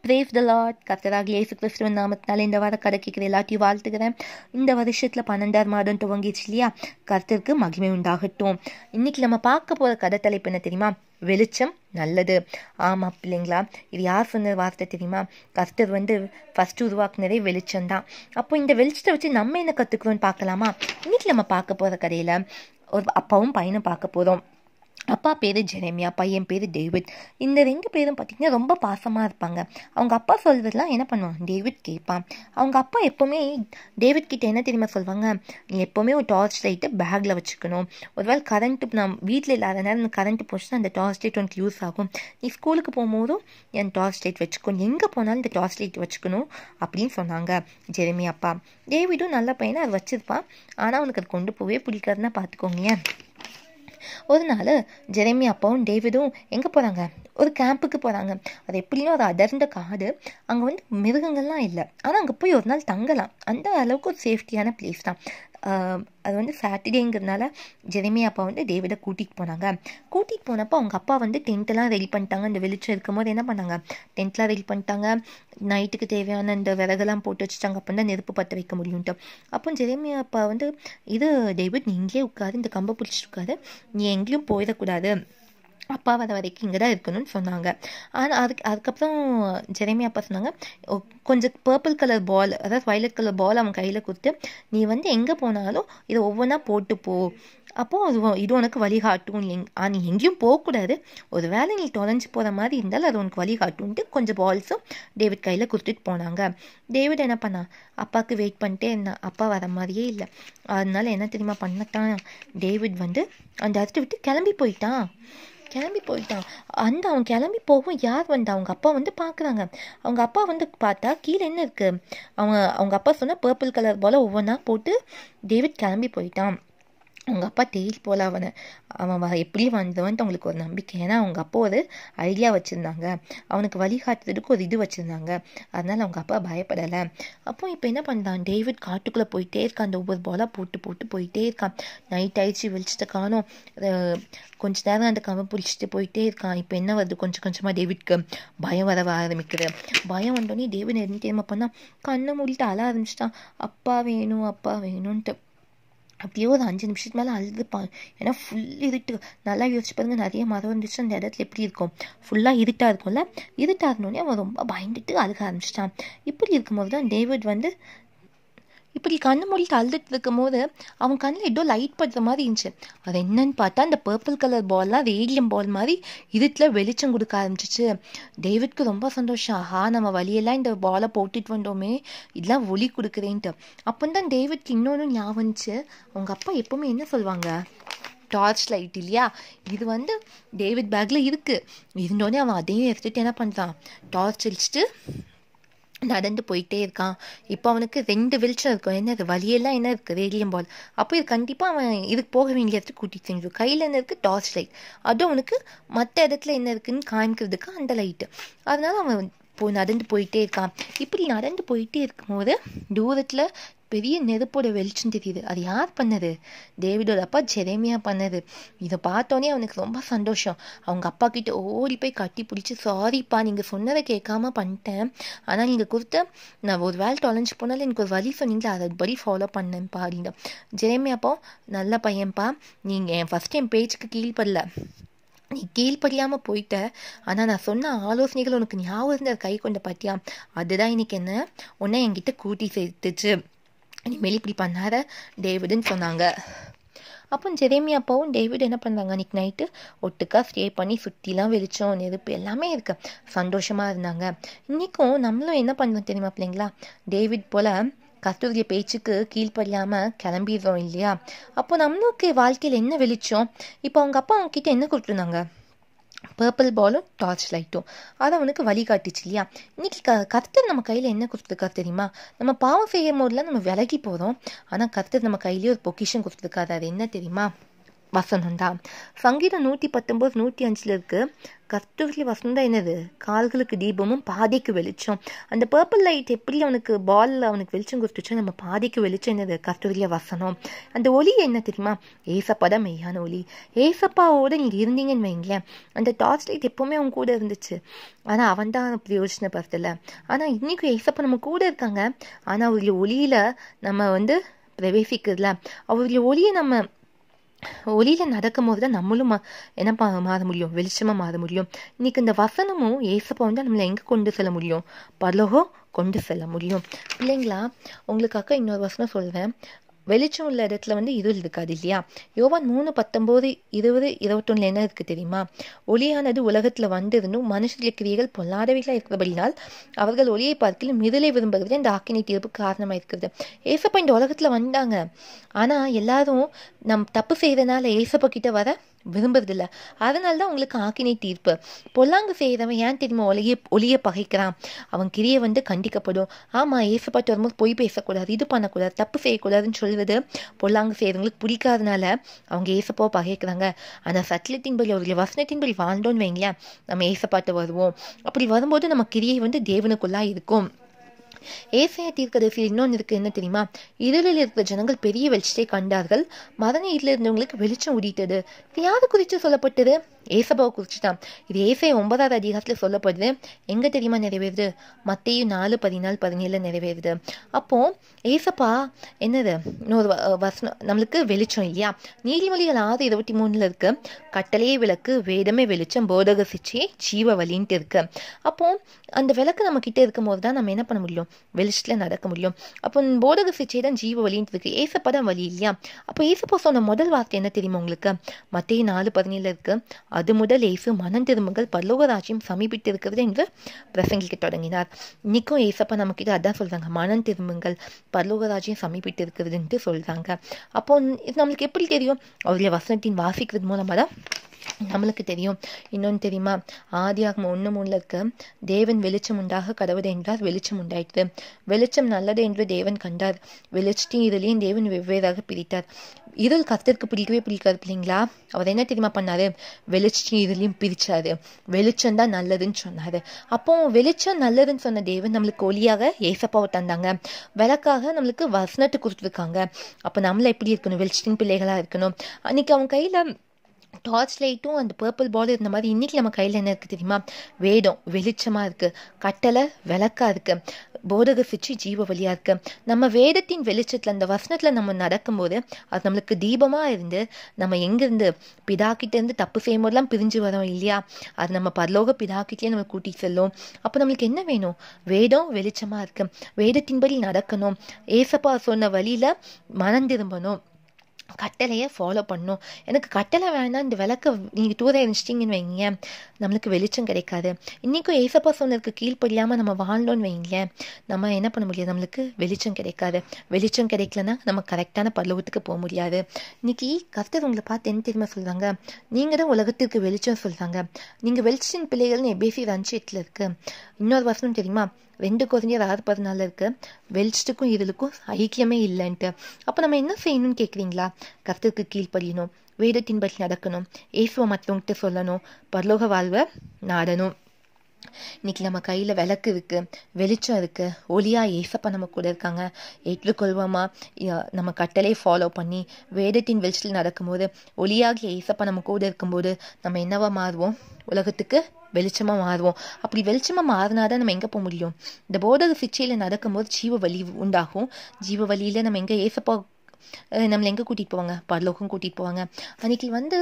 brace த lot கர்த்தராக இயேசு கிறிஸ்துவின் நாமத்தினால இந்த வார கதை கேட்குற எல்லாத்தையும் வாழ்த்துக்கிறேன் இந்த வருஷத்தில் பன்னெண்டாம் மாதம் துவங்கிச்சு இல்லையா கர்த்தருக்கு மகிமை உண்டாகட்டும் இன்னைக்கு நம்ம பார்க்க போகிற கதை தலைப்பு என்ன தெரியுமா வெளிச்சம் நல்லது ஆமாம் பிள்ளைங்களா இது யார் சொன்ன வார்த்தை தெரியுமா கர்த்தர் வந்து ஃபஸ்ட்டு உருவாக்குனதே வெளிச்சம் தான் அப்போ இந்த வெளிச்சத்தை வச்சு நம்ம என்ன கற்றுக்குறோம்னு பார்க்கலாமா இன்னைக்கு நம்ம பார்க்க போகிற கதையில் ஒரு அப்பாவும் பையனும் பார்க்க போகிறோம் அப்பா பேர் ஜெரேமியா பையன் பேர் டேவிட் இந்த ரெண்டு பேரும் பார்த்திங்கன்னா ரொம்ப பாசமாக இருப்பாங்க அவங்க அப்பா சொல்வதெல்லாம் என்ன பண்ணுவான் டேவிட் கேட்பான் அவங்க அப்பா எப்போவுமே டேவிட் கிட்ட என்ன தெரியுமா சொல்லுவாங்க நீ எப்போவுமே ஒரு டார்ச் லைட்டை பேக்கில் வச்சுக்கணும் ஒருவேளை கரண்ட்டு நான் வீட்டில் இல்லாத நேரம் கரண்ட்டு போச்சுன்னா அந்த டார்ச் லைட் உனக்கு யூஸ் ஆகும் நீ ஸ்கூலுக்கு போகும்போதும் என் டார்ச் லைட் வச்சுக்கணும் எங்கே போனாலும் இந்த டார்ச் லைட் வச்சுக்கணும் அப்படின்னு சொன்னாங்க ஜெரேமியா அப்பா டேவிடும் நல்ல பையனை அது வச்சுருப்பான் ஆனால் அவனுக்கு அது கொண்டு போவே பிடிக்காதுன்னா பார்த்துக்கோங்க ஒரு நாள் ஜெரேமி அப்பாவும் டேவிடும் எங்கே போகிறாங்க ஒரு கேம்புக்கு போகிறாங்க அது எப்படியும் ஒரு அடர்ந்த காடு அங்கே வந்து மிருகங்கள்லாம் இல்லை ஆனால் அங்கே போய் ஒரு நாள் தங்கலாம் அந்த அளவுக்கு ஒரு சேஃப்டியான பிளேஸ் தான் அது வந்து சாட்டர்டேங்கிறதுனால ஜெரேமி அப்பா வந்து டேவிடை கூட்டிகிட்டு போனாங்க கூட்டிகிட்டு போனப்போ அவங்க அப்பா வந்து டென்ட்டெல்லாம் ரெடி பண்ணிட்டாங்க அந்த வெளிச்சம் இருக்கும் போது என்ன பண்ணாங்க டென்ட்லாம் ரெடி பண்ணிட்டாங்க நைட்டுக்கு தேவையான இந்த விறகெல்லாம் போட்டு வச்சுட்டாங்க அப்போ தான் நெருப்பு பற்ற வைக்க முடியும்ட்டு அப்போ ஜெரேமி அப்பா வந்து இது டேவிட் நீ இங்கேயே உட்காரு இந்த கம்பை பிடிச்சிருக்காரு நீ எங்கேயும் போயிடக்கூடாது அப்பா வர வரைக்கும் இங்கே தான் இருக்கணும்னு சொன்னாங்க ஆனால் அதுக்கு அதுக்கப்புறம் ஜெரேமி அப்பா சொன்னாங்க கொஞ்சம் பர்பிள் கலர் பால் அதாவது வயலட் கலர் பால் அவன் கையில் கொடுத்து நீ வந்து எங்கே போனாலும் இதை ஒவ்வொன்றா போட்டு போ அப்போது அது இது உனக்கு வழிகாட்டும் எங் நீ எங்கேயும் போகக்கூடாது ஒரு வேளை நீ தொலைஞ்சு போகிற மாதிரி இருந்தாலும் அது உனக்கு வழிகாட்டும்ட்டு கொஞ்சம் பால்ஸும் டேவிட் கையில் கொடுத்துட்டு போனாங்க டேவிட் என்ன பண்ணா அப்பாவுக்கு வெயிட் பண்ணிட்டே இருந்தான் அப்பா வர மாதிரியே இல்லை அதனால என்ன தெரியுமா பண்ணட்டான் டேவிட் வந்து அந்த இடத்த விட்டு கிளம்பி போயிட்டான் கிளம்பி போயிட்டான் அந்த அவன் கிளம்பி போகும் யார் வந்தா அவங்க அப்பா வந்து பார்க்குறாங்க அவங்க அப்பா வந்து பார்த்தா கீழே என்ன இருக்குது அவங்க அவங்க அப்பா சொன்னால் பர்பிள் கலர் போல் ஒவ்வொன்றா போட்டு டேவிட் கிளம்பி போயிட்டான் அவங்க அப்பா தேடி போல அவனை அவன் எப்படி வந்தவன்ட்டு அவங்களுக்கு ஒரு நம்பிக்கை ஏன்னா அவங்க அப்பா ஒரு ஐடியா வச்சுருந்தாங்க அவனுக்கு வழிகாட்டுறதுக்கு ஒரு இது வச்சுருந்தாங்க அதனால அவங்க அப்பா பயப்படலை அப்போ இப்போ என்ன பண்ணுறான் டேவிட் காட்டுக்குள்ளே போயிட்டே இருக்கான் அந்த ஒவ்வொரு பாலாக போட்டு போட்டு போயிட்டே இருக்கான் நைட் ஆயிடுச்சு வெளிச்சிட்டு காணும் கொஞ்ச நேரம் அந்த கம்பை பிடிச்சிட்டு போயிட்டே இருக்கான் இப்போ என்ன வருது கொஞ்சம் கொஞ்சமாக டேவிட்க்கு பயம் வர ஆரம்பிக்குது பயம் வந்தோடனே டேவிட் என்ன தெரியுமா பண்ணால் கண்ணை மூடிட்டு அழ ஆரம்பிச்சிட்டான் அப்பா வேணும் அப்பா வேணும்ன்ட்டு அப்படியே ஒரு அஞ்சு நிமிஷத்துக்கு மேலே அழுதுப்பான் ஏன்னா ஃபுல் இருட்டு நல்லா யோசிச்சு பாருங்க நிறைய மரம் இருந்துச்சு அந்த இடத்துல எப்படி இருக்கும் ஃபுல்லாக இருட்டாக இருக்கும்ல இருட்டாக இருந்தோடனே அவன் ரொம்ப பயந்துட்டு அழுக ஆரம்பிச்சிட்டான் இப்படி இருக்கும்போது தான் டேவிட் வந்து இப்படி கண்ணு மூடிட்டு அழுதுட்டு இருக்கும் போது அவன் கண்ணில் ஏதோ லைட் படுற மாதிரி இருந்துச்சு அது என்னன்னு பார்த்தா அந்த பர்பிள் கலர் பால்லாம் ரேடியம் பால் மாதிரி இருட்டில் வெளிச்சம் கொடுக்க ஆரம்பிச்சிச்சு டேவிட்க்கு ரொம்ப சந்தோஷம் ஆஹா நம்ம வழியெல்லாம் இந்த பாலை போட்டுட்டு வந்தோமே இதெல்லாம் ஒளி கொடுக்குறேன்ட்டு அப்போ தான் டேவிட்க்கு இன்னொன்று ஞாபகம் வந்துச்சு அவங்க அப்பா எப்பவுமே என்ன சொல்லுவாங்க டார்ச் லைட் இல்லையா இது வந்து டேவிட் பேக்கில் இருக்குது இருந்தோடனே அவன் அதையும் எடுத்துகிட்டு என்ன பண்ணுறான் டார்ச் அடிச்சுட்டு நடந்து போயிட்டே இருக்கான் இப்போ அவனுக்கு ரெண்டு வெளிச்சம் இருக்கும் என்னது வழியெல்லாம் என்ன இருக்குது ரேடியம் பால் அப்போ இது கண்டிப்பாக அவன் இதுக்கு போக வேண்டிய இடத்துக்கு கூட்டிட்டு செஞ்சு கையில் என்ன இருக்குது டார்ச் லைட் அதுவும் அவனுக்கு மற்ற இடத்துல என்ன இருக்குன்னு காமிக்கிறதுக்கு அந்த லைட்டு அதனால அவன் போய் நடந்து போயிட்டே இருக்கான் இப்படி நடந்து போயிட்டே இருக்கும்போது தூரத்தில் பெரிய நெருப்போட வெளிச்சம் தெரியுது அது யார் பண்ணது டேவிடோட அப்பா ஜெரேமியா பண்ணது இதை பார்த்தோன்னே அவனுக்கு ரொம்ப சந்தோஷம் அவங்க அப்பா கிட்ட ஓடி போய் கட்டி பிடிச்சி சாரிப்பா நீங்கள் சொன்னதை கேட்காம பண்ணிட்டேன் ஆனால் நீங்கள் கொடுத்த நான் ஒரு வேலை தொலைஞ்சு போனாலும் எனக்கு ஒரு வழி சொன்னீங்களா அதை படி ஃபாலோ பண்ணேன்ப்பா அப்படின்னு ஜெரேமியா அப்பா நல்ல பையன்ப்பா நீங்கள் என் ஃபஸ்ட் என் பேச்சுக்கு கீழ்படல நீ கீழ்ப்படியாமல் போயிட்ட ஆனால் நான் சொன்ன ஆலோசனைகள் உனக்கு ஞாபகம் இருந்த கை கொண்ட பட்டியா அதுதான் இன்னைக்கு என்ன உன்னை என்கிட்ட கூட்டி சேர்த்துச்சு இனிமேல் இப்படி பண்ணாத டேவிடுன்னு சொன்னாங்க அப்போ ஜெரேமி அப்பாவும் டேவிட் என்ன பண்ணுறாங்க அன்றைக்கி நைட்டு ஒட்டுக்கா ஸ்டே பண்ணி சுற்றிலாம் வெளிச்சம் நெருப்பு எல்லாமே இருக்கு சந்தோஷமாக இருந்தாங்க இன்றைக்கும் நம்மளும் என்ன பண்ணுவோம் தெரியுமா பிள்ளைங்களா டேவிட் போல் கஸ்தூரிய பேச்சுக்கு கீழ்ப்படியாமல் கிளம்பிடுறோம் இல்லையா அப்போ நம்மளுக்கு வாழ்க்கையில் என்ன வெளிச்சம் இப்போ அவங்க அப்பா அவங்க கிட்ட என்ன கொடுத்துருந்தாங்க பர்பிள் பாலும் டார்ச் லைட்டும் அது அவனுக்கு வழிகாட்டுச்சு இல்லையா இன்னைக்கு க கர்த்தர் நம்ம கையில் என்ன கொடுத்துருக்கா தெரியுமா நம்ம பாவம் செய்யும் போதெல்லாம் நம்ம விலகி போகிறோம் ஆனால் கர்த்தர் நம்ம கையிலேயே ஒரு பொக்கிஷன் கொடுத்துருக்காரு அது என்ன தெரியுமா வசனம் தான் சங்கீதம் நூற்றி பத்தொம்போது நூற்றி அஞ்சில் இருக்கு கஸ்தூரி வசனம் தான் என்னது கால்களுக்கு தீபமும் பாதைக்கு வெளிச்சம் அந்த பர்பிள் லைட் எப்படி அவனுக்கு பாலில் அவனுக்கு வெளிச்சம் கொடுத்துச்சோ நம்ம பாதைக்கு வெளிச்சம் என்னது கஸ்தூரிய வசனம் அந்த ஒளி என்ன தெரியுமா ஏசப்பா தான் மெய்யான ஒளி ஏசப்பாவோட நீங்கள் இருந்தீங்கன்னு வைங்களேன் அந்த டார்ச் லைட் எப்போவுமே அவன் கூட இருந்துச்சு ஆனால் அவன் தான் பிரயோஜனப்படுத்தலை ஆனால் இன்றைக்கும் ஏசப்பா நம்ம கூட இருக்காங்க ஆனால் அவருடைய ஒளியில் நம்ம வந்து பிரவேசிக்கிறதுல அவருடைய ஒளியை நம்ம ஒளியில் நடக்கும் போது தான் நம்மளும் என்ன மாற முடியும் வெளிச்சமாக மாற முடியும் இன்னைக்கு இந்த வசனமும் ஏசப்பா வந்து நம்மளை எங்கே கொண்டு செல்ல முடியும் பரலோகம் கொண்டு செல்ல முடியும் பிள்ளைங்களா உங்களுக்காக இன்னொரு வசனம் சொல்கிறேன் வெளிச்சம் உள்ள இடத்துல வந்து இருள் இருக்காது இல்லையா யோவான் மூணு பத்தொம்போது இருபது இருபத்தொன்னுல என்ன இருக்குது தெரியுமா ஒளியானது உலகத்தில் வந்திருந்தும் மனுஷர்களுக்கு கிரியைகள் பொல்லாதவைகளாக இருக்கிறபடினால் அவர்கள் ஒளியை பார்க்கலும் மிதலை விரும்புகிறது இந்த ஆக்கினை தீர்ப்பு காரணமாக இருக்கிறது ஏசப்பா இந்த உலகத்தில் வந்தாங்க ஆனால் எல்லாரும் நம் தப்பு செய்கிறதுனால ஏசப்பா கிட்ட வர விரும்புறதில்ல அதனால தான் உங்களுக்கு ஆக்கினை தீர்ப்பு பொல்லாங்கு செய்கிறவன் ஏன் தெரியுமா ஒளிய ஒளிய பகைக்கிறான் அவன் கிரியை வந்து கண்டிக்கப்படும் ஆமாம் ஏசப்பாட்டு வரும்போது பொய் பேசக்கூடாது இது பண்ணக்கூடாது தப்பு செய்யக்கூடாதுன்னு சொல்வது பொல்லாங்கு செய்கிறவங்களுக்கு பிடிக்காதனால அவங்க ஏசப்பாவை பகைக்கிறாங்க ஆனால் சத்தியத்தின்படி அவருடைய வசனத்தின்படி வாழ்ந்தோன்னு வைங்களேன் நம்ம ஏசப்பாட்டு வருவோம் அப்படி வரும்போது நம்ம கிரியை வந்து தேவனுக்குள்ளா இருக்கும் ஏசைய தீர்க்கதரிசி இன்னொன்று இருக்கு என்ன தெரியுமா இருளில் இருக்கிற ஜனங்கள் பெரிய வெளிச்சத்தை கண்டார்கள் மரண இருளில் இருந்தவங்களுக்கு வெளிச்சம் உடித்தது இது யாரு குறித்து சொல்லப்பட்டது ஏசப்பாவை குறித்து தான் இது ஏசைய ஒன்பதாவது அதிகாரத்தில் சொல்லப்படுது எங்க தெரியுமா நிறைவேறுது மத்தையும் நாலு பதினாலு பதினேழுல நிறைவேறுது அப்போ ஏசப்பா என்னது இன்னொரு வசனம் நம்மளுக்கு வெளிச்சம் இல்லையா நீதிமொழிகள் ஆறு இருபத்தி மூணுல இருக்கு கட்டளையே விளக்கு வேதமே வெளிச்சம் போதக சிச்சை ஜீவ வலின்ட்டு இருக்கு அப்போ அந்த விளக்கு நம்ம கிட்ட இருக்கும் போது தான் நம்ம என்ன பண்ண முடியும் வெளிச்சத்துல நடக்க முடியும் அப்போ போதக சிச்சை தான் ஜீவ வலின்ட்டு இருக்கு ஏசப்பா தான் வழி இல்லையா அப்போ ஏசப்பா சொன்ன முதல் வார்த்தை என்ன தெரியுமா உங்களுக்கு மத்திய நாலு பதினேழுல இருக்கு அது முதல் ஏசு மனம் திரும்புங்கள் பல்லோக ராஜ்யம் சமீபித்து இருக்கிறது என்று பிரசங்கிக்க தொடங்கினார் இன்னைக்கும் ஏசப்பா நம்ம கிட்ட அதான் சொல்றாங்க மனம் திரும்புங்கள் பல்லோக ராஜ்யம் சமீபித்து இருக்கிறதுன்ட்டு சொல்றாங்க அப்போ இது நம்மளுக்கு எப்படி தெரியும் அவருடைய வசனத்தின் வாசிக்கிறது மூலமாக தான் நம்மளுக்கு தெரியும் இன்னொன்று தெரியுமா ஆதியாகம ஒன்று மூணில் இருக்க தேவன் வெளிச்சம் உண்டாக கடவுள் என்றார் வெளிச்சம் உண்டாயிற்று வெளிச்சம் நல்லது என்று தேவன் கண்டார் வெளிச்சத்தையும் இருளையும் தேவன் வெவ்வேறாக பிரித்தார் இருள் கத்திற்கு பிடிக்கவே பிடிக்காது இல்லைங்களா அவர் என்ன தெரியுமா பண்ணாரு வெளிச்சத்தையும் இருளையும் பிரிச்சாரு வெளிச்சம் தான் நல்லதுன்னு சொன்னாரு அப்போ வெளிச்சம் நல்லதுன்னு சொன்ன தேவன் நம்மளுக்கு ஒளியாக ஏசப்பாவை தந்தாங்க விளக்காக நம்மளுக்கு வசனத்தை கொடுத்துருக்காங்க அப்போ நம்மள எப்படி இருக்கணும் வெளிச்சத்தின் பிள்ளைகளா இருக்கணும் அன்னைக்கு அவன் கையில டார்ச் லைட்டும் அந்த பர்பிள் பால் இருந்த மாதிரி இன்னைக்கு நம்ம கையில் என்ன இருக்குது தெரியுமா வேதம் வெளிச்சமாக இருக்குது கட்டளை விளக்கா இருக்கு போதக சிச்சு ஜீவ வழியாக இருக்கு நம்ம வேதத்தின் வெளிச்சத்தில் அந்த வசனத்தில் நம்ம நடக்கும்போது அது நம்மளுக்கு தீபமாக இருந்து நம்ம எங்கேருந்து பிதாக்கிட்ட இருந்து தப்பு செய்யும் போதெல்லாம் பிரிஞ்சு வரோம் இல்லையா அது நம்ம பரலோக பிதாக்கிட்டே நம்ம கூட்டி செல்லும் அப்போ நம்மளுக்கு என்ன வேணும் வேதம் வெளிச்சமாக இருக்கு வேதத்தின்படி நடக்கணும் ஏசப்பா சொன்ன வழியில் மனம் திரும்பணும் கட்டளையை ஃபாலோ பண்ணும் எனக்கு கட்டளை வேணாம் இந்த விளக்க நீங்கள் தூர எரிச்சிட்டிங்கன்னு வைங்க நம்மளுக்கு வெளிச்சம் கிடைக்காது இன்றைக்கும் ஏசப்பா சொன்னதுக்கு கீழ்ப்படியாமல் நம்ம வாழ்ந்தோன்னு வைங்க நம்ம என்ன பண்ண முடியாது நம்மளுக்கு வெளிச்சம் கிடைக்காது வெளிச்சம் கிடைக்கலன்னா நம்ம கரெக்டான பல்லவத்துக்கு போக முடியாது இன்னைக்கு கர்த்தர் உங்களை பார்த்து என்ன தெரியுமா சொல்கிறாங்க நீங்கள் தான் உலகத்திற்கு வெளிச்சம் சொல்கிறாங்க நீங்கள் வெளிச்சத்தின் பிள்ளைகள்னு எபேசி அஞ்சு எட்டில் இருக்கு இன்னொரு வசனம் தெரியுமா ரெண்டு குறைஞ்சர் ஆறு பதினாலு இருக்கு வெளிச்சத்துக்கும் இதுலுக்கும் ஐக்கியமே இல்லைன்ட்டு அப்போ நம்ம என்ன செய்யணும்னு கேட்குறீங்களா கருத்துக்கு கீழ்ப்படியணும் வேதத்தின்படி நடக்கணும் ஏசுவை மற்றவங்கிட்ட சொல்லணும் பரலோக வாழ்வை நாடணும் இன்னைக்கு நம்ம கையில் விளக்கு இருக்கு வெளிச்சம் இருக்கு ஒளியா ஏசப்பா நம்ம கூட இருக்காங்க ஏற்றுக்கொள்வோமா நம்ம கட்டளை ஃபாலோ பண்ணி வேதத்தின் வெளிச்சத்தில் நடக்கும்போது ஒளியாகி ஏசப்பா நம்ம கூட இருக்கும்போது நம்ம என்னவா மாறுவோம் உலகத்துக்கு வெளிச்சமா மாறுவோம் அப்படி வெளிச்சமா மாறினாதான் நம்ம எங்க போக முடியும் இந்த போதக சிச்சையில நடக்கும்போது ஜீவ வலி உண்டாகும் ஜீவ வழியில நம்ம எங்க ஏசப்பா நம்மளை எங்க கூட்டிட்டு போவாங்க பரலோகம் கூட்டிட்டு போவாங்க அன்னைக்கு வந்து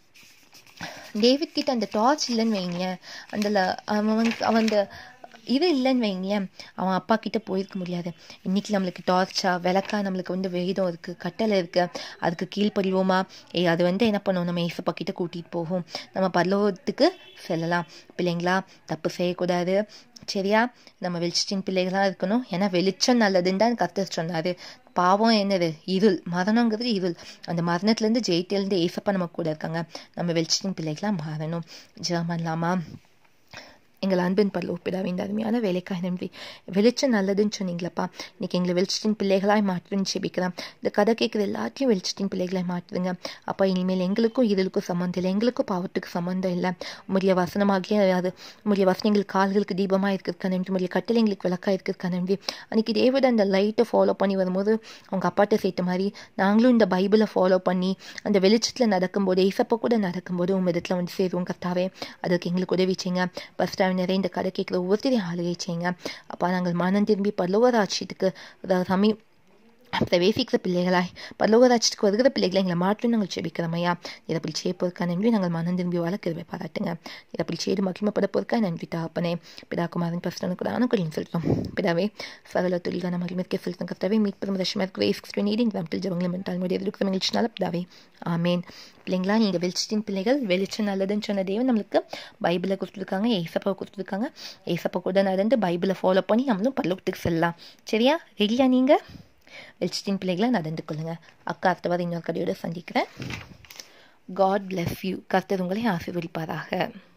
டேவிட் கிட்ட அந்த டார்ச் இல்லைன்னு வைங்க அந்த அவன் அவன் அந்த இது இல்லைன்னு வைங்களேன் அவன் அப்பா கிட்ட போயிருக்க முடியாது இன்னைக்கு நம்மளுக்கு டார்ச்சா விளக்கா நம்மளுக்கு வந்து வேதம் இருக்கு கட்டளை இருக்கு அதுக்கு கீழ்ப்படிவோமா ஏ அது வந்து என்ன பண்ணுவோம் நம்ம ஏசப்பா கிட்ட கூட்டிட்டு போகும் நம்ம பரலோகத்துக்கு செல்லலாம் பிள்ளைங்களா தப்பு செய்யக்கூடாது சரியா நம்ம வெளிச்சத்தின் பிள்ளைகளாக இருக்கணும் ஏன்னா வெளிச்சம் நல்லதுன்னு தான் கர்த்தர் சொன்னார் பாவம் என்னது இருள் மரணங்கிறது இருள் அந்த மரணத்துலேருந்து ஜெயிட்டிலேருந்து ஏசப்பா நம்ம கூட இருக்காங்க நம்ம வெளிச்சத்தின் பிள்ளைகளாக மாறணும் ஜெர்மன்லாமா எங்கள் அன்பின் பரலோ பிதாவே இந்த அருமையான வேலைக்காக நன்றி வெளிச்சம் நல்லதுன்னு சொன்னீங்களப்பா இன்னைக்கு எங்களை வெளிச்சத்தின் பிள்ளைகளாய் மாற்றுன்னு செபிக்கிறேன் இந்த கதை கேட்குற எல்லாத்தையும் வெளிச்சத்தின் பிள்ளைகளாய் மாற்றுதுங்க அப்பா இனிமேல் எங்களுக்கும் இதழுக்கும் சம்மந்தம் இல்லை எங்களுக்கும் பாவத்துக்கு சம்மந்தம் இல்லை உங்களுடைய வசனமாகிய அது உங்களுடைய வசனம் எங்களுக்கு கால்களுக்கு தீபமாக இருக்கிறதுக்கான நன்றி உங்களுடைய கட்டளை எங்களுக்கு விளக்காக இருக்கிறதுக்கான நன்றி அன்றைக்கி டேவிட் அந்த லைட்டை ஃபாலோ பண்ணி வரும்போது அவங்க அப்பாட்ட சேர்த்த மாதிரி நாங்களும் இந்த பைபிளை ஃபாலோ பண்ணி அந்த வெளிச்சத்தில் நடக்கும்போது ஏசப்போ கூட நடக்கும்போது உங்கள் இடத்துல வந்து சேருவோம் கர்த்தாவே அதுக்கு எங்களுக்கு உதவி செய்யுங்க பஸ் ஸ்டாண்ட் நிறைய இந்த கதை கேட்குற ஒவ்வொருத்தரையும் ஆளுகை செய்யுங்க அப்பா நாங்கள் மனம் திரும்பி பல்லவராட்சியத்துக்கு சமீ பிரவேசிக்கிற பிள்ளைகளாய் பல்லவராட்சியத்துக்கு வருகிற பிள்ளைகளை எங்களை மாற்றும் நாங்கள் செபிக்கிறோம் ஐயா இதை அப்படி செய்யப்போருக்கா நன்றி நாங்கள் மனம் திரும்பி வளர்க்கிறவை பாராட்டுங்க இதை அப்படி செய்து மகிமப்பட போருக்கா நன்றி தாப்பனே பிதா குமாரன் பிரசனுக்கு கூட அனுகூலம் செலுத்தும் பிதாவே சகல தொழிலான மகிழ்ச்சிக்கு செலுத்தும் கர்த்தாவே மீட்பெரும் ரஷ்மர் கிரேஸ் நீடிங் கிராமத்தில் ஜவங்களும் மென்டால் முடியாது இருக்கிற மகிழ்ச்சினால பிதாவே ஆமேன் பிள்ளைங்களா நீங்கள் வெளிச்சத்தின் பிள்ளைகள் வெளிச்சம் நல்லதுன்னு சொன்ன தேவன் நம்மளுக்கு பைபிளை கொடுத்துருக்காங்க ஏசப்பாவை கொடுத்துருக்காங்க ஏசப்பா கூட நடந்து பைபிளை ஃபாலோ பண்ணி நம்மளும் பல்லவத்துக்கு செல்லலாம் சரியா ரெடியா நீங்கள் வெளிச்சத்தின் பிள்ளைகளை நடந்து கொள்ளுங்க அக்கா அடுத்தவாறு இன்னொரு கடையோடு சந்திக்கிறேன் காட் பிளஸ் யூ கர்த்தர் உங்களை ஆசீர்வதிப்பாராக